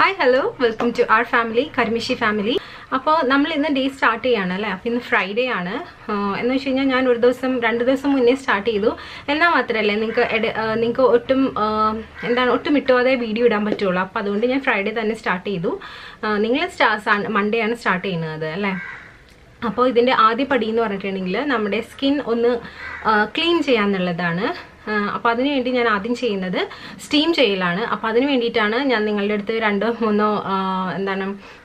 Hi hello welcome to our family കരിമിഷി family അപ്പോൾ നമ്മൾ ഇന്ന് ഡേ സ്റ്റാർട്ട് ചെയ്യാണ് അല്ലേ അപ്പോൾ ഇന്ന് ഫ്രൈഡേ ആണ് ആഹ് എന്ന് വെച്ച് കഴിഞ്ഞാൽ ഞാൻ ഒരു ദിവസം രണ്ട് ദിവസം മുന്നേ സ്റ്റാർട്ട് ചെയ്തു എന്നാൽ മാത്രമല്ലേ നിങ്ങൾക്ക് നിങ്ങൾക്ക് ഒട്ടും ആഹ് എന്താണ് ഒട്ടും ഇട്ടുപോതെ വീഡിയോ ഇടാൻ പറ്റുള്ളൂ അപ്പോൾ അതുകൊണ്ട് ഞാൻ ഫ്രൈഡേ തന്നെ സ്റ്റാർട്ട് ചെയ്തു നിങ്ങൾ സ്റ്റാ മൺഡേ ആണ് സ്റ്റാർട്ട് ചെയ്യുന്നത് അല്ലേ അപ്പോൾ ഇതിൻ്റെ ആദ്യ പടി എന്ന് പറഞ്ഞിട്ടുണ്ടെങ്കിൽ നമ്മുടെ സ്കിൻ ഒന്ന് ക്ലീൻ ചെയ്യാന്നുള്ളതാണ് അപ്പോൾ അതിന് വേണ്ടി ഞാൻ ആദ്യം ചെയ്യുന്നത് സ്റ്റീം ചെയ്യലാണ് അപ്പോൾ അതിന് വേണ്ടിയിട്ടാണ് ഞാൻ നിങ്ങളുടെ അടുത്ത് രണ്ടോ മൂന്നോ ആ, എന്താണ്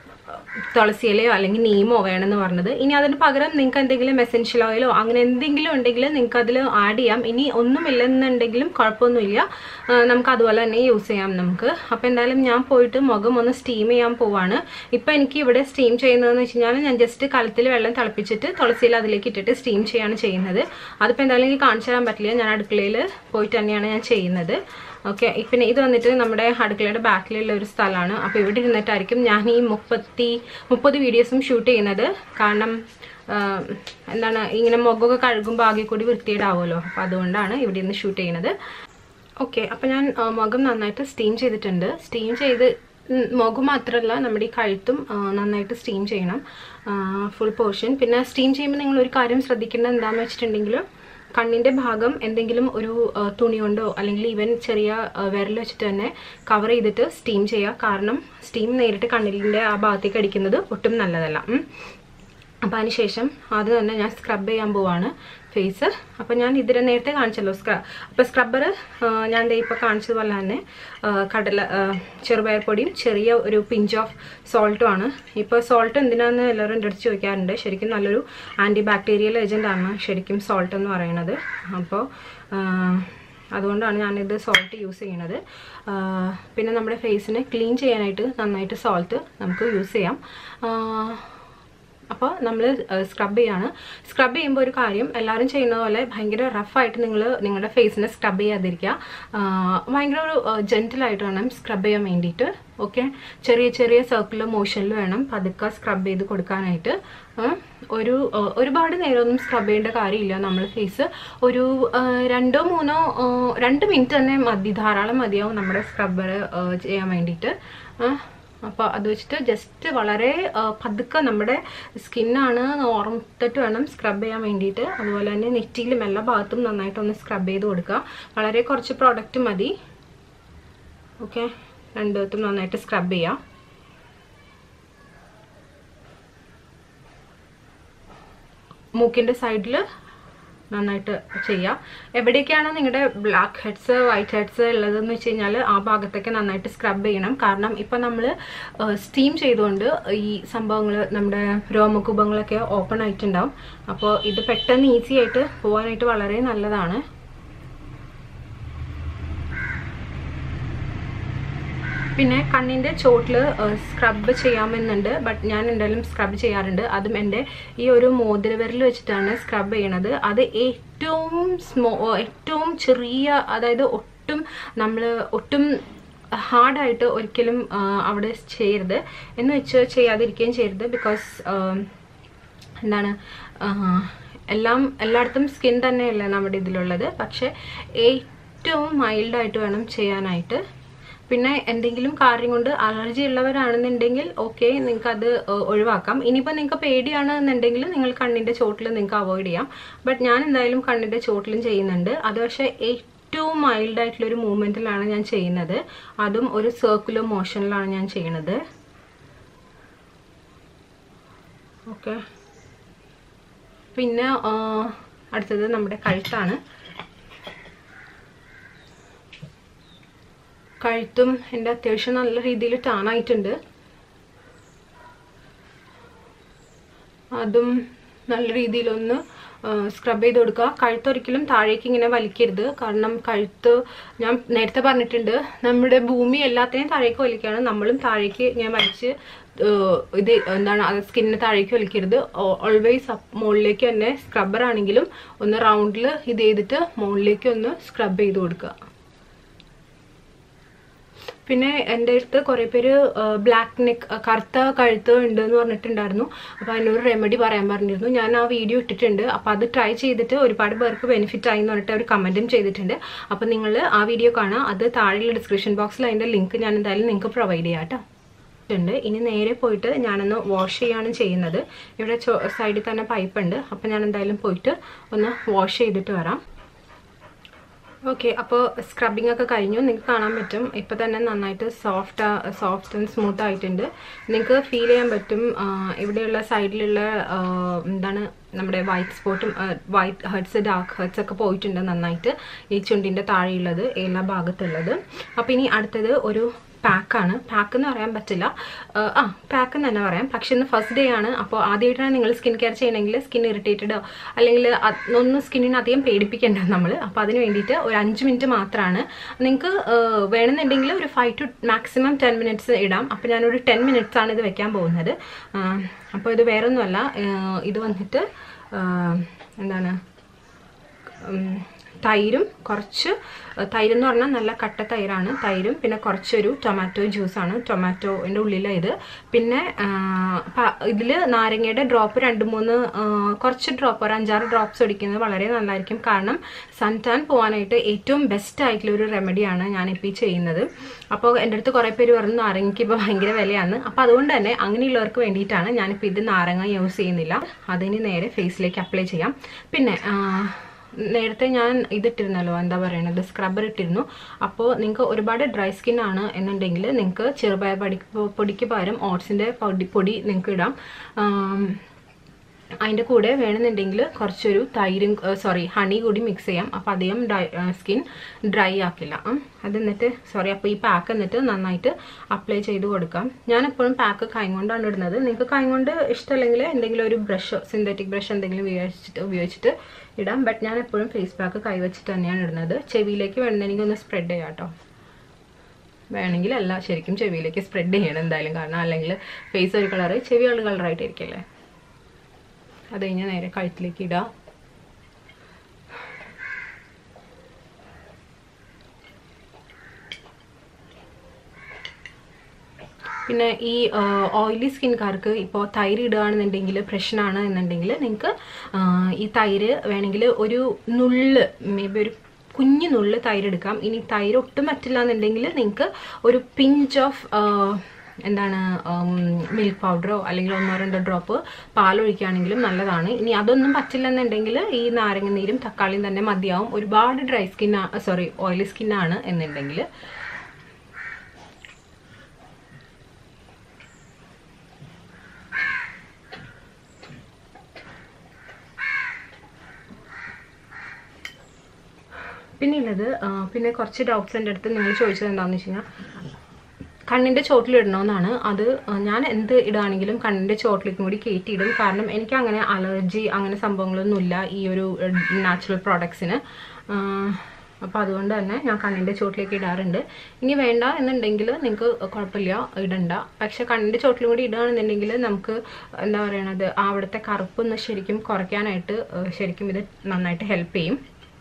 തുളസിയിലയോ അല്ലെങ്കിൽ നീമോ വേണമെന്ന് പറഞ്ഞത് ഇനി അതിന് പകരം നിങ്ങൾക്ക് എന്തെങ്കിലും എസെൻഷ്യൽ ഓയിലോ അങ്ങനെ എന്തെങ്കിലും ഉണ്ടെങ്കിൽ നിങ്ങൾക്ക് അതിൽ ആഡ് ചെയ്യാം ഇനി ഒന്നുമില്ലെന്നുണ്ടെങ്കിലും കുഴപ്പമൊന്നുമില്ല ആ, നമുക്ക് അതുപോലെ തന്നെ യൂസ് ചെയ്യാം നമുക്ക് അപ്പോൾ എന്തായാലും ഞാൻ പോയിട്ട് മുഖം ഒന്ന് സ്റ്റീം ചെയ്യാൻ പോവാണ് ഇപ്പം എനിക്ക് ഇവിടെ സ്റ്റീം ചെയ്യുന്നതെന്ന് വെച്ച് കഴിഞ്ഞാൽ ഞാൻ ജസ്റ്റ് കലത്തിൽ വെള്ളം തിളപ്പിച്ചിട്ട് തുളസിയിൽ അതിലേക്ക് ഇട്ടിട്ട് സ്റ്റീം ചെയ്യാണ് ചെയ്യുന്നത് അതിപ്പോൾ എന്തായാലും എനിക്ക് കാണിച്ചു തരാൻ പറ്റില്ല ഞാൻ അടുക്കളയിൽ പോയിട്ട് തന്നെയാണ് ഞാൻ ചെയ്യുന്നത് ഓക്കെ പിന്നെ ഇത് വന്നിട്ട് നമ്മുടെ അടുക്കളയുടെ ബാക്കിലുള്ള ഒരു സ്ഥലമാണ് അപ്പോൾ ഇവിടെ ഇരുന്നിട്ടായിരിക്കും ഞാൻ ഈ മുപ്പത്തി മുപ്പത് വീഡിയോസും ഷൂട്ട് ചെയ്യുന്നത് കാരണം ആ, എന്താണ് ഇങ്ങനെ മുഖമൊക്കെ കഴുകുമ്പോൾ ആകെ കൂടി വൃത്തിയേടാവുമല്ലോ അപ്പോൾ അതുകൊണ്ടാണ് ഇവിടെ നിന്ന് ഷൂട്ട് ചെയ്യുന്നത് ഓക്കെ അപ്പോൾ ഞാൻ ആ, മുഖം നന്നായിട്ട് സ്റ്റീം ചെയ്തിട്ടുണ്ട് സ്റ്റീം ചെയ്ത് ഉം, മുഖം മാത്രമല്ല നമ്മുടെ ഈ കഴുത്തും ആ, നന്നായിട്ട് സ്റ്റീം ചെയ്യണം ഫുൾ പോർഷൻ പിന്നെ സ്റ്റീം ചെയ്യുമ്പോൾ നിങ്ങൾ ഒരു കാര്യം ശ്രദ്ധിക്കേണ്ടത് എന്താണെന്ന് വെച്ചിട്ടുണ്ടെങ്കിൽ കണ്ണിൻ്റെ ഭാഗം എന്തെങ്കിലും ഒരു ആ, തുണി കൊണ്ടോ അല്ലെങ്കിൽ ഈവൻ ചെറിയ ആ, വിരൽ വെച്ചിട്ട് തന്നെ കവർ ചെയ്തിട്ട് സ്റ്റീം ചെയ്യുക കാരണം സ്റ്റീം നേരിട്ട് കണ്ണിൻ്റെ ആ ഭാഗത്തേക്ക് അടിക്കുന്നത് ഒട്ടും നല്ലതല്ല ഉം. അപ്പോൾ അതിന് ശേഷം അത് തന്നെ ഞാൻ സ്ക്രബ് ചെയ്യാൻ പോവാണ് ഫേസ് അപ്പോൾ ഞാൻ ഇതിനെ നേരത്തെ കാണിച്ചല്ലോ സ്ക്രബ് അപ്പോൾ സ്ക്രബ്ബർ ഞാൻ ദേ ഇപ്പോൾ കാണിച്ചതുപോലെ തന്നെ ആ, കടല ആ, ചെറുപയർ പൊടിയും ചെറിയ ഒരു പിഞ്ച് ഓഫ് സോൾട്ടും ആണ് ഇപ്പോൾ സോൾട്ട് എന്തിനാന്ന് എല്ലാവരും എൻ്റെ അടുത്ത് ചോദിക്കാറുണ്ട് ശരിക്കും നല്ലൊരു ആൻറ്റി ബാക്ടീരിയൽ ഏജൻ്റ് ആണ് ശരിക്കും സോൾട്ട് എന്ന് പറയുന്നത് അപ്പോൾ ആ, അതുകൊണ്ടാണ് ഞാനിത് സോൾട്ട് യൂസ് ചെയ്യണത് ആ, പിന്നെ നമ്മുടെ ഫേസിനെ ക്ലീൻ ചെയ്യാനായിട്ട് നന്നായിട്ട് സോൾട്ട് നമുക്ക് യൂസ് ചെയ്യാം ആ, അപ്പോൾ നമ്മൾ സ്ക്രബ് ചെയ്യാണ് സ്ക്രബ് ചെയ്യുമ്പോൾ ഒരു കാര്യം എല്ലാവരും ചെയ്യുന്ന പോലെ ഭയങ്കര റഫായിട്ട് നിങ്ങൾ നിങ്ങളുടെ ഫേസിനെ സ്ക്രബ് ചെയ്യാതിരിക്കുക ആ, ഭയങ്കര ഒരു ജെൻറ്റിലായിട്ട് വേണം സ്ക്രബ് ചെയ്യാൻ വേണ്ടിയിട്ട് ഓക്കെ ചെറിയ ചെറിയ സർക്കുലർ മോഷനിൽ വേണം പതുക്കെ സ്ക്രബ് ചെയ്ത് കൊടുക്കാനായിട്ട് ആ, ഒരു ആ, ഒരുപാട് നേരമൊന്നും സ്ക്രബ് ചെയ്യേണ്ട കാര്യമില്ല നമ്മൾ ഫേസ് ഒരു ആ, രണ്ടോ മൂന്നോ ആ, രണ്ട് മിനിറ്റ് തന്നെ മതി ധാരാളം മതിയാവും നമ്മുടെ സ്ക്രബ്ബർ ചെയ്യാൻ വേണ്ടിയിട്ട് ആ, അപ്പോൾ അത് വെച്ചിട്ട് ജസ്റ്റ് വളരെ ആ, പതുക്കെ നമ്മുടെ സ്കിന്നാണ് ഓർമ്മിട്ടിട്ട് വേണം സ്ക്രബ് ചെയ്യാൻ വേണ്ടിയിട്ട് അതുപോലെ തന്നെ നെറ്റിയിലും എല്ലാ ഭാഗത്തും നന്നായിട്ടൊന്ന് സ്ക്രബ് ചെയ്ത് കൊടുക്കുക വളരെ കുറച്ച് പ്രോഡക്റ്റ് മതി ഓക്കെ രണ്ടുപത്തും നന്നായിട്ട് സ്ക്രബ് ചെയ്യാം മൂക്കിൻ്റെ സൈഡിൽ നന്നായിട്ട് ചെയ്യാം എവിടേക്കാണ് നിങ്ങളുടെ ബ്ലാക്ക് ഹെഡ്സ് വൈറ്റ് ഹെഡ്സ് ഉള്ളതെന്ന് വെച്ച് കഴിഞ്ഞാൽ ആ ഭാഗത്തൊക്കെ നന്നായിട്ട് സ്ക്രബ് ചെയ്യണം കാരണം ഇപ്പം നമ്മൾ സ്റ്റീം ചെയ്തുകൊണ്ട് ഈ സംഭവങ്ങൾ നമ്മുടെ രോമകൂപങ്ങളൊക്കെ ഓപ്പൺ ആയിട്ടുണ്ടാവും അപ്പോൾ ഇത് പെട്ടെന്ന് ഈസി ആയിട്ട് പോകാനായിട്ട് വളരെ നല്ലതാണ് പിന്നെ കണ്ണിൻ്റെ ചോട്ടിൽ സ്ക്രബ് ചെയ്യാമെന്നുണ്ട് ബട്ട് ഞാൻ എന്തായാലും സ്ക്രബ് ചെയ്യാറുണ്ട് അതും എൻ്റെ ഈ ഒരു മോതിരവിരൽ വെച്ചിട്ടാണ് സ്ക്രബ് ചെയ്യണത് അത് ഏറ്റവും സ്മോ ഏറ്റവും ചെറിയ അതായത് ഒട്ടും നമ്മൾ ഒട്ടും ഹാർഡായിട്ട് ഒരിക്കലും ആ, അവിടെ ചെയ്യരുത് എന്ന് വെച്ച് ചെയ്യാതിരിക്കുകയും ചെയ്യരുത് ബിക്കോസ് എന്താണ് ആ, എല്ലാം എല്ലായിടത്തും സ്കിൻ തന്നെയല്ല നമ്മുടെ ഇതിലുള്ളത് പക്ഷെ ഏറ്റവും മൈൽഡായിട്ട് വേണം ചെയ്യാനായിട്ട് പിന്നെ എന്തെങ്കിലും കാര്യം കൊണ്ട് അലർജി ഉള്ളവരാണെന്നുണ്ടെങ്കിൽ ഓക്കെ നിങ്ങൾക്ക് അത് ഒഴിവാക്കാം ഇനിയിപ്പോൾ നിങ്ങൾക്ക് പേടിയാണ് എന്നുണ്ടെങ്കിൽ നിങ്ങൾ കണ്ണിൻ്റെ ചോട്ടിൽ നിങ്ങൾക്ക് അവോയ്ഡ് ചെയ്യാം ബട്ട് ഞാൻ എന്തായാലും കണ്ണിൻ്റെ ചോട്ടിലും ചെയ്യുന്നുണ്ട് അത് പക്ഷേ ഏറ്റവും മൈൽഡ് ആയിട്ടുള്ള ഒരു മൂവ്മെൻറ്റിലാണ് ഞാൻ ചെയ്യുന്നത് അതും ഒരു സർക്കുലർ മോഷനിലാണ് ഞാൻ ചെയ്യുന്നത് ഓക്കെ പിന്നെ ആ, അടുത്തത് നമ്മുടെ കഴുത്താണ് കഴുത്തും എൻ്റെ അത്യാവശ്യം നല്ല രീതിയിൽ ടാണായിട്ടുണ്ട് അതും നല്ല രീതിയിലൊന്ന് സ്ക്രബ് ചെയ്ത് കൊടുക്കുക കഴുത്ത് ഒരിക്കലും താഴേക്ക് ഇങ്ങനെ വലിക്കരുത് കാരണം കഴുത്ത് ഞാൻ നേരത്തെ പറഞ്ഞിട്ടുണ്ട് നമ്മുടെ ഭൂമി എല്ലാത്തിനെയും താഴേക്ക് വലിക്കുകയാണ് നമ്മളും താഴേക്ക് ഞാൻ വലിച്ച് ഏഹ്, ഇത് എന്താണ് അത് സ്കിന്നിന് താഴേക്ക് വലിക്കരുത് ഓൾവേസ് മുകളിലേക്ക് തന്നെ സ്ക്രബ്ബർ ആണെങ്കിലും ഒന്ന് റൗണ്ടിൽ ഇത് ചെയ്തിട്ട് മുകളിലേക്ക് ഒന്ന് സ്ക്രബ് ചെയ്ത് കൊടുക്കുക പിന്നെ എൻ്റെ അടുത്ത് കുറേ പേര് ബ്ലാക്ക് നെക്ക് കറുത്ത കഴുത്ത് ഉണ്ട് എന്ന് പറഞ്ഞിട്ടുണ്ടായിരുന്നു അപ്പോൾ അതിനൊരു റെമഡി പറയാൻ പറഞ്ഞിരുന്നു ഞാൻ ആ വീഡിയോ ഇട്ടിട്ടുണ്ട് അപ്പോൾ അത് ട്രൈ ചെയ്തിട്ട് ഒരുപാട് പേർക്ക് ബെനിഫിറ്റ് ആയി എന്ന് പറഞ്ഞിട്ട് അവർ കമൻറ്റും ചെയ്തിട്ടുണ്ട് അപ്പോൾ നിങ്ങൾ ആ വീഡിയോ കാണാം അത് താഴെയുള്ള ഡിസ്ക്രിപ്ഷൻ ബോക്സിൽ അതിൻ്റെ ലിങ്ക് ഞാൻ എന്തായാലും നിങ്ങൾക്ക് പ്രൊവൈഡ് ചെയ്യാം കേട്ടോ ഉണ്ട് ഇനി നേരെ പോയിട്ട് ഞാനൊന്ന് വാഷ് ചെയ്യാണ് ചെയ്യുന്നത് ഇവിടെ സൈഡിൽ തന്നെ പൈപ്പ് ഉണ്ട് അപ്പം ഞാൻ എന്തായാലും പോയിട്ട് ഒന്ന് വാഷ് ചെയ്തിട്ട് വരാം ഓക്കെ അപ്പോൾ സ്ക്രബിംഗ് ഒക്കെ കഴിഞ്ഞു നിങ്ങൾക്ക് കാണാൻ പറ്റും ഇപ്പോൾ തന്നെ നന്നായിട്ട് സോഫ്റ്റ് സോഫ്റ്റ് ആൻഡ് സ്മൂത്ത് ആയിട്ടുണ്ട് നിങ്ങൾക്ക് ഫീൽ ചെയ്യാൻ പറ്റും ആ, ഇവിടെയുള്ള സൈഡിലുള്ള ആ, എന്താണ് നമ്മുടെ വൈറ്റ് സ്പോട്ടും വൈറ്റ് ഹെഡ്സ് ഡാർക്ക് ഹെഡ്സ് ഒക്കെ പോയിട്ടുണ്ട് നന്നായിട്ട് ഈ ചുണ്ടിൻ്റെ താഴെയുള്ളത് എല്ലാ ഭാഗത്തുള്ളത് അപ്പോൾ ഇനി അടുത്തത് ഒരു പാക്കാണ് പാക്ക് എന്ന് പറയാൻ പറ്റില്ല ആ, ആ പാക്ക് എന്ന് തന്നെ പറയാം പക്ഷെ ഇന്ന് ഫസ്റ്റ് ഡേ ആണ് അപ്പോൾ ആദ്യമായിട്ടാണ് നിങ്ങൾ സ്കിൻ കെയർ ചെയ്യണമെങ്കിൽ സ്കിൻ ഇറിറ്റേറ്റഡോ അല്ലെങ്കിൽ അത് ഒന്നും സ്കിന്നിന് അധികം പേടിപ്പിക്കേണ്ട നമ്മൾ അപ്പോൾ അതിന് വേണ്ടിയിട്ട് ഒരു അഞ്ച് മിനിറ്റ് മാത്രമാണ് നിങ്ങൾക്ക് വേണമെന്നുണ്ടെങ്കിൽ ഒരു five to maximum ten minutes ഇടാം അപ്പോൾ ഞാനൊരു ടെൻ മിനിറ്റ്സ് ആണ് ഇത് വെക്കാൻ പോകുന്നത് ആ, അപ്പോൾ ഇത് വേറൊന്നുമല്ല ആ, ഇത് വന്നിട്ട് ആ, എന്താണ് ഉം, തൈരും കുറച്ച് തൈര് എന്ന് പറഞ്ഞാൽ നല്ല കട്ട തൈരാണ് തൈരും പിന്നെ കുറച്ചൊരു ടൊമാറ്റോ ജ്യൂസാണ് ടൊമാറ്റോൻ്റെ ഉള്ളിലെ ഇത് പിന്നെ ഇതിൽ നാരങ്ങയുടെ ഡ്രോപ്പ് രണ്ട് മൂന്ന് ആ, കുറച്ച് ഡ്രോപ്പ് ഒരു അഞ്ചാറ് ഡ്രോപ്സ് ഒടിക്കുന്നത് വളരെ നല്ലതായിരിക്കും കാരണം സൺ ടാൻ പോകാനായിട്ട് ഏറ്റവും ബെസ്റ്റ് ആയിട്ടുള്ള ഒരു റെമഡിയാണ് ഞാനിപ്പോൾ ഈ ചെയ്യുന്നത് അപ്പോൾ എൻ്റെ അടുത്ത് കുറേ പേര് പറഞ്ഞു നാരങ്ങയ്ക്ക് ഇപ്പോൾ ഭയങ്കര വിലയാണ് അപ്പോൾ അതുകൊണ്ട് തന്നെ അങ്ങനെയുള്ളവർക്ക് വേണ്ടിയിട്ടാണ് ഞാനിപ്പോൾ ഇത് നാരങ്ങ യൂസ് ചെയ്യുന്നില്ല അതിന് നേരെ ഫേസിലേക്ക് അപ്ലൈ ചെയ്യാം പിന്നെ ആ, നേരത്തെ ഞാൻ ഇതിട്ടിരുന്നല്ലോ എന്താ പറയണത് സ്ക്രബ്ബർ ഇട്ടിരുന്നു അപ്പോൾ നിങ്ങൾക്ക് ഒരുപാട് ഡ്രൈ സ്കിൻ ആണ് എന്നുണ്ടെങ്കിൽ നിങ്ങൾക്ക് ചെറുപയർ പൊടി പൊടിക്ക് പകരം ഓട്സിൻ്റെ പൊടി പൊടി നിങ്ങൾക്ക് ഇടാം ആം, അതിൻ്റെ കൂടെ വേണമെന്നുണ്ടെങ്കിൽ കുറച്ചൊരു തൈരും സോറി ഹണി കൂടി മിക്സ് ചെയ്യാം അപ്പോൾ അധികം ഡ്രൈ സ്കിൻ ഡ്രൈ ആക്കില്ല ഉം. അത് എന്നിട്ട് സോറി അപ്പോൾ ഈ പാക്ക് എന്നിട്ട് നന്നായിട്ട് അപ്ലൈ ചെയ്ത് കൊടുക്കാം ഞാൻ എപ്പോഴും പാക്ക് കൈ കൊണ്ടാണ് ഇടുന്നത് നിങ്ങൾക്ക് കൈ കൊണ്ട് ഇഷ്ടമല്ലെങ്കിൽ എന്തെങ്കിലും ഒരു ബ്രഷ് സിന്തറ്റിക് ബ്രഷ് എന്തെങ്കിലും ഉപയോഗിച്ചിട്ട് ഉപയോഗിച്ചിട്ട് ഇടാം ബട്ട് ഞാൻ എപ്പോഴും ഫേസ് പാക്ക് കൈ വെച്ചിട്ട് തന്നെയാണ് ഇടുന്നത് ചെവിയിലേക്ക് വേണമെന്നുണ്ടെങ്കിൽ ഒന്ന് സ്പ്രെഡ് ചെയ്യാം കേട്ടോ വേണമെങ്കിൽ അല്ല ശരിക്കും ചെവിയിലേക്ക് സ്പ്രെഡ് ചെയ്യണം എന്തായാലും കാരണം അല്ലെങ്കിൽ ഫേസ് ഒരു കളറ് ചെവി ഒരു കളറായിട്ടിരിക്കല്ലേ അത് കഴിഞ്ഞ് നേരെ കഴുത്തിലേക്ക് ഇടാം പിന്നെ ഈ ഓയിലി സ്കിൻകാർക്ക് ഇപ്പോൾ തൈര് ഇടുകയാണെന്നുണ്ടെങ്കിൽ പ്രശ്നമാണ് എന്നുണ്ടെങ്കിൽ നിങ്ങൾക്ക് ഈ തൈര് വേണമെങ്കിൽ ഒരു നുള്ള് മേ ബി ഒരു കുഞ്ഞു നുള്ള് തൈര് എടുക്കാം ഇനി തൈര് ഒട്ടും പറ്റില്ല എന്നുണ്ടെങ്കിൽ നിങ്ങൾക്ക് ഒരു പിഞ്ച് ഓഫ് എന്താണ് മിൽക്ക് പൗഡറോ അല്ലെങ്കിൽ ഒന്നോ രണ്ടോ ഡ്രോപ്പ് പാലൊഴിക്കുകയാണെങ്കിലും നല്ലതാണ് ഇനി അതൊന്നും പറ്റില്ല എന്നുണ്ടെങ്കിൽ ഈ നാരങ്ങ നീരും തക്കാളിയും തന്നെ മതിയാവും ഒരുപാട് ഡ്രൈ സ്കിൻ സോറി ഓയിലി സ്കിന്നാണ് എന്നുണ്ടെങ്കിൽ പിന്നെ ഉള്ളത് ആ, പിന്നെ കുറച്ച് ഡൗട്ട്സ് എൻ്റെ അടുത്ത് നിങ്ങൾ ചോദിച്ചത് എന്താണെന്ന് വെച്ച് കഴിഞ്ഞാൽ കണ്ണിൻ്റെ ചോട്ടിലിടണമെന്നാണ് അത് ആ, ഞാൻ എന്ത് ഇടുകയാണെങ്കിലും കണ്ണിൻ്റെ ചോട്ടിലേക്കും കൂടി കയറ്റിയിടും കാരണം എനിക്ക് അങ്ങനെ അലർജി അങ്ങനെ സംഭവങ്ങളൊന്നുമില്ല ഈ ഒരു നാച്ചുറൽ പ്രോഡക്ട്സിന് അപ്പോൾ അതുകൊണ്ട് തന്നെ ഞാൻ കണ്ണിൻ്റെ ചോട്ടിലേക്ക് ഇടാറുണ്ട് ഇനി വേണ്ട എന്നുണ്ടെങ്കിൽ നിങ്ങൾക്ക് കുഴപ്പമില്ല ഇടണ്ട പക്ഷെ കണ്ണിൻ്റെ ചോട്ടിലും കൂടി ഇടുകയാണെന്നുണ്ടെങ്കിൽ നമുക്ക് എന്താ പറയണത് ആ അവിടുത്തെ കറുപ്പൊന്ന് ശരിക്കും കുറയ്ക്കാനായിട്ട് ആ, ശരിക്കും ഇത് നന്നായിട്ട് ഹെൽപ്പ് ചെയ്യും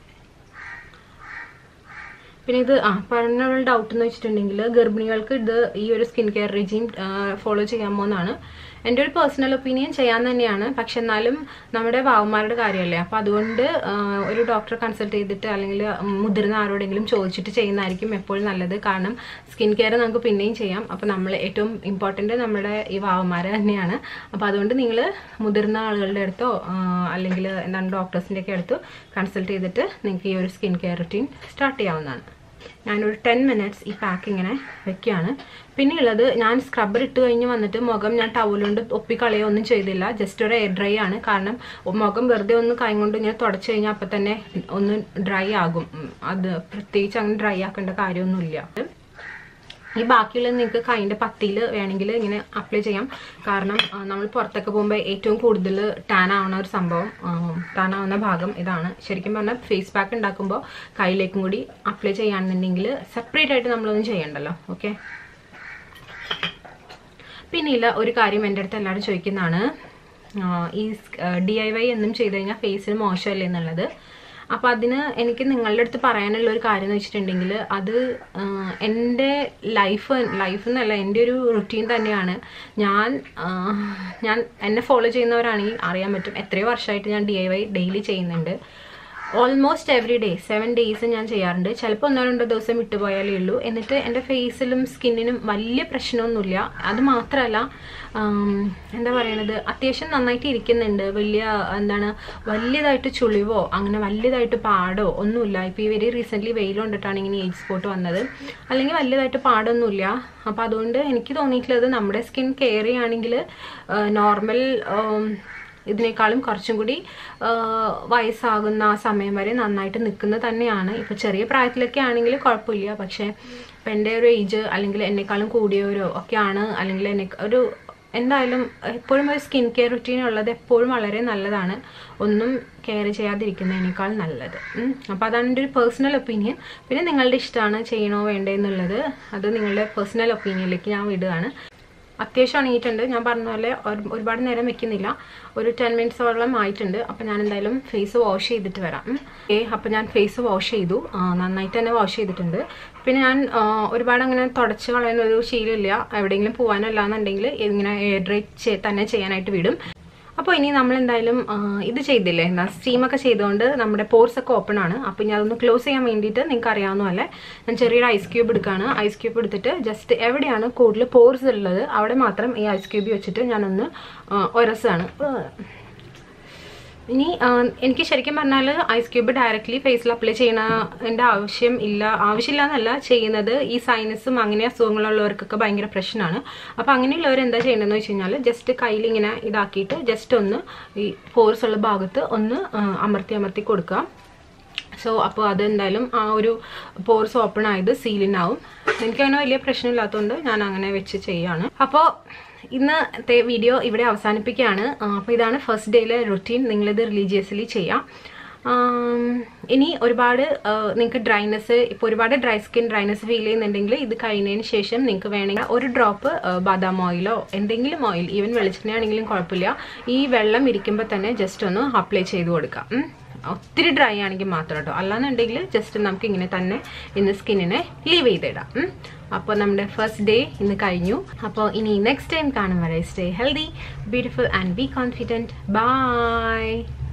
പിന്നെ ഇത് ആ പറഞ്ഞുള്ള ഡൗട്ട് എന്ന് വെച്ചിട്ടുണ്ടെങ്കിൽ ഗർഭിണികൾക്ക് ഇത് ഈ ഒരു സ്കിൻ കെയർ റിജീം ഫോളോ ചെയ്യാമോ എന്നാണ് എൻ്റെ ഒരു പേഴ്സണൽ ഒപ്പീനിയൻ ചെയ്യാൻ തന്നെയാണ് പക്ഷെ എന്നാലും നമ്മുടെ വാവന്മാരുടെ കാര്യമല്ലേ അപ്പോൾ അതുകൊണ്ട് ആ, ഒരു ഡോക്ടറെ കൺസൾട്ട് ചെയ്തിട്ട് അല്ലെങ്കിൽ മുതിർന്ന ആരോടെങ്കിലും ചോദിച്ചിട്ട് ചെയ്യുന്നതായിരിക്കും എപ്പോഴും നല്ലത് കാരണം സ്കിൻ കെയർ നമുക്ക് പിന്നെയും ചെയ്യാം അപ്പോൾ നമ്മൾ ഏറ്റവും ഇമ്പോർട്ടൻ്റ് നമ്മുടെ ഈ വാവന്മാർ തന്നെയാണ് അപ്പോൾ അതുകൊണ്ട് നിങ്ങൾ മുതിർന്ന ആളുകളുടെ അടുത്തോ ആ, അല്ലെങ്കിൽ എന്താണ് ഡോക്ടേഴ്സിൻ്റെ ഒക്കെ അടുത്ത് കൺസൾട്ട് ചെയ്തിട്ട് നിങ്ങൾക്ക് ഈ ഒരു സ്കിൻ കെയർ റുട്ടീൻ സ്റ്റാർട്ട് ചെയ്യാവുന്നതാണ് ഞാനൊരു ടെൻ മിനിറ്റ്സ് ഈ പാക്ക് ഇങ്ങനെ വെക്കുകയാണ് പിന്നെ ഉള്ളത് ഞാൻ സ്ക്രബ്ബർ ഇട്ട് കഴിഞ്ഞ് വന്നിട്ട് മുഖം ഞാൻ ടവലുകൊണ്ട് ഒപ്പിക്കളയോ ഒന്നും ചെയ്തില്ല ജസ്റ്റ് ഒരു എയർ ഡ്രൈ ആണ് കാരണം മുഖം വെറുതെ ഒന്ന് കൈ കൊണ്ട് ഇങ്ങനെ തുടച്ച് കഴിഞ്ഞാൽ അപ്പം തന്നെ ഒന്ന് ഡ്രൈ ആകും ഉം, അത് പ്രത്യേകിച്ച് അങ്ങനെ ഡ്രൈ ആക്കേണ്ട കാര്യമൊന്നുമില്ല ഈ ബാക്കിയുള്ളത് നിങ്ങൾക്ക് കൈൻ്റെ പത്തിയിൽ വേണമെങ്കിൽ ഇങ്ങനെ അപ്ലൈ ചെയ്യാം കാരണം ആ, നമ്മൾ പുറത്തൊക്കെ പോകുമ്പോൾ ഏറ്റവും കൂടുതൽ ടാൻ ആവുന്ന ഒരു സംഭവം ടാൻ ആവുന്ന ഭാഗം ഇതാണ് ശരിക്കും പറഞ്ഞാൽ ഫേസ് പാക്ക് ഉണ്ടാക്കുമ്പോൾ കയ്യിലേക്കും കൂടി അപ്ലൈ ചെയ്യുകയാണെന്നുണ്ടെങ്കിൽ സെപ്പറേറ്റ് ആയിട്ട് നമ്മളൊന്നും ചെയ്യണ്ടല്ലോ ഓക്കെ പിന്നെ ഇല്ല ഒരു കാര്യം എൻ്റെ അടുത്ത് എല്ലാവരും ചോദിക്കുന്നതാണ് ആ, ഈ ഡി ഐ വൈ എന്നും ചെയ്ത് കഴിഞ്ഞാൽ ഫേസിന് മോശമല്ലേ എന്നുള്ളത് അപ്പോൾ അതിന് എനിക്ക് നിങ്ങളുടെ അടുത്ത് പറയാനുള്ള ഒരു കാര്യം എന്ന് വെച്ചിട്ടുണ്ടെങ്കിൽ അത് ആ, എൻ്റെ ലൈഫ് ലൈഫ് എന്നല്ല എൻ്റെ ഒരു റുട്ടീൻ തന്നെയാണ് ഞാൻ ആ, ഞാൻ എന്നെ ഫോളോ ചെയ്യുന്നവരാണെങ്കിൽ അറിയാൻ പറ്റും എത്രയോ വർഷമായിട്ട് ഞാൻ ഡി ഐ വൈ ഡെയിലി ചെയ്യുന്നുണ്ട് almost every day seven days ഞാൻ ചെയ്യാറുണ്ട് ചിലപ്പോൾ ഒന്നോ രണ്ടോ ദിവസം വിട്ടുപോയാലേ ഉള്ളൂ എന്നിട്ട് എൻ്റെ ഫേസിലും സ്കിന്നിനും വലിയ പ്രശ്നമൊന്നുമില്ല അത് മാത്രമല്ല എന്താ പറയണത് അത്യാവശ്യം നന്നായിട്ട് ഇരിക്കുന്നുണ്ട് വലിയ എന്താണ് വലിയതായിട്ട് ചുളിവോ അങ്ങനെ വലിയതായിട്ട് പാടോ ഒന്നുമില്ല ഇപ്പോൾ ഈ വെരി റീസെൻ്റ്ലി വെയിൽ കൊണ്ടിട്ടാണ് ഇങ്ങനെ ഏജ് സ്പോട്ട് വന്നത് അല്ലെങ്കിൽ വലിയതായിട്ട് പാടൊന്നുമില്ല അപ്പോൾ അതുകൊണ്ട് എനിക്ക് തോന്നിയിട്ടുള്ളത് നമ്മുടെ സ്കിൻ കെയർ ചെയ്യുകയാണെങ്കിൽ നോർമൽ ഇതിനേക്കാളും കുറച്ചും കൂടി വയസ്സാകുന്ന ആ സമയം വരെ നന്നായിട്ട് നിൽക്കുന്നത് തന്നെയാണ് ഇപ്പോൾ ചെറിയ പ്രായത്തിലൊക്കെ ആണെങ്കിൽ കുഴപ്പമില്ല പക്ഷേ ഇപ്പം എൻ്റെ ഒരു ഏജ് അല്ലെങ്കിൽ എന്നെക്കാളും കൂടിയവരോ ഒക്കെയാണ് അല്ലെങ്കിൽ എന്നെ ഒരു എന്തായാലും എപ്പോഴും ഒരു സ്കിൻ കെയർ റുട്ടീൻ ഉള്ളത് എപ്പോഴും വളരെ നല്ലതാണ് ഒന്നും കെയർ ചെയ്യാതിരിക്കുന്നതിനേക്കാൾ നല്ലത് അപ്പോൾ അതാണ് എൻ്റെ ഒരു പേഴ്സണൽ ഒപ്പീനിയൻ പിന്നെ നിങ്ങളുടെ ഇഷ്ടമാണ് ചെയ്യണോ വേണ്ടേ എന്നുള്ളത് അത് നിങ്ങളുടെ പേഴ്സണൽ ഒപ്പീനിയനിലേക്ക് ഞാൻ വിടുകയാണ് അത്യാവശ്യം ഉണങ്ങിയിട്ടുണ്ട് ഞാൻ പറഞ്ഞ പോലെ ഒരുപാട് നേരം വെക്കുന്നില്ല ഒരു ടെൻ മിനിറ്റ്സോളം ആയിട്ടുണ്ട് അപ്പം ഞാൻ എന്തായാലും ഫേസ് വാഷ് ചെയ്തിട്ട് വരാം ഏ അപ്പം ഞാൻ ഫേസ് വാഷ് ചെയ്തു നന്നായിട്ട് തന്നെ വാഷ് ചെയ്തിട്ടുണ്ട് പിന്നെ ഞാൻ ഒരുപാട് അങ്ങനെ തുടച്ച് കളയുന്ന ഒരു ശീലമില്ല എവിടെയെങ്കിലും പോകാനോ അല്ലാന്നുണ്ടെങ്കിൽ ഇങ്ങനെ എയർ ഡ്രൈ തന്നെ ചെയ്യാനായിട്ട് വിടും അപ്പോൾ ഇനി നമ്മൾ എന്തായാലും ഇത് ചെയ്തില്ലേ എന്താ സ്റ്റീമൊക്കെ ചെയ്തുകൊണ്ട് നമ്മുടെ പോർസ് ഒക്കെ ഓപ്പൺ ആണ് അപ്പോൾ ഇനി അതൊന്ന് ക്ലോസ് ചെയ്യാൻ വേണ്ടിയിട്ട് നിങ്ങൾക്ക് അറിയാവുന്നതല്ലേ ഞാൻ ചെറിയൊരു ഐസ് ക്യൂബ് എടുക്കുകയാണ് ഐസ് ക്യൂബ് എടുത്തിട്ട് ജസ്റ്റ് എവിടെയാണ് കൂടുതൽ പോർസ് ഉള്ളത് അവിടെ മാത്രം ഈ ഐസ് ക്യൂബ് വെച്ചിട്ട് ഞാനൊന്ന് ഒരസാണ് ഇനി എനിക്ക് ശരിക്കും പറഞ്ഞാൽ ഐസ് ക്യൂബ് ഡയറക്റ്റ്ലി ഫേസിൽ അപ്ലൈ ചെയ്യണതിൻ്റെ ആവശ്യം ഇല്ല ആവശ്യമില്ല എന്നല്ല ചെയ്യുന്നത് ഈ സൈനസും അങ്ങനെ അസുഖങ്ങളുള്ളവർക്കൊക്കെ ഭയങ്കര പ്രശ്നമാണ് അപ്പോൾ അങ്ങനെയുള്ളവർ എന്താ ചെയ്യേണ്ടതെന്ന് വെച്ച് കഴിഞ്ഞാൽ ജസ്റ്റ് കയ്യിൽ ഇങ്ങനെ ഇതാക്കിയിട്ട് ജസ്റ്റ് ഒന്ന് ഈ പോർസ് ഉള്ള ഭാഗത്ത് ഒന്ന് അമർത്തി അമർത്തി കൊടുക്കുക സോ അപ്പോൾ അതെന്തായാലും ആ ഒരു പോർസ് ഓപ്പൺ ആയത് സീലിനാവും എനിക്കങ്ങനെ വലിയ പ്രശ്നമില്ലാത്തതുകൊണ്ട് ഞാൻ അങ്ങനെ വെച്ച് ചെയ്യാണ് അപ്പോൾ ഇന്നത്തെ വീഡിയോ ഇവിടെ അവസാനിപ്പിക്കുകയാണ് അപ്പോൾ ഇതാണ് ഫസ്റ്റ് ഡേയിലെ റുട്ടീൻ നിങ്ങളിത് റിലീജിയസ്ലി ചെയ്യാം ഇനി ഒരുപാട് നിങ്ങൾക്ക് ഡ്രൈനെസ് ഇപ്പോൾ ഒരുപാട് ഡ്രൈ സ്കിൻ ഡ്രൈനെസ് ഫീൽ ചെയ്യുന്നുണ്ടെങ്കിൽ ഇത് കഴിഞ്ഞതിന് ശേഷം നിങ്ങൾക്ക് വേണമെങ്കിൽ ഒരു ഡ്രോപ്പ് ബാദാം ഓയിലോ എന്തെങ്കിലും ഓയിൽ ഈവൻ വെളിച്ചെണ്ണയാണെങ്കിലും കുഴപ്പമില്ല ഈ വെള്ളം ഇരിക്കുമ്പോൾ തന്നെ ജസ്റ്റ് ഒന്ന് അപ്ലൈ ചെയ്ത് കൊടുക്കാം ഒത്തിരി ഡ്രൈ ആണെങ്കിൽ മാത്രം കേട്ടോ അല്ലാന്നുണ്ടെങ്കിൽ ജസ്റ്റ് നമുക്ക് ഇങ്ങനെ തന്നെ ഇന്ന് സ്കിന്നിനെ ലീവ് ചെയ്തിടാം അപ്പോൾ നമ്മുടെ ഫസ്റ്റ് ഡേ ഇന്ന് കഴിഞ്ഞു അപ്പോൾ ഇനി നെക്സ്റ്റ് ടൈം കാണും വരെ stay healthy beautiful and be confident by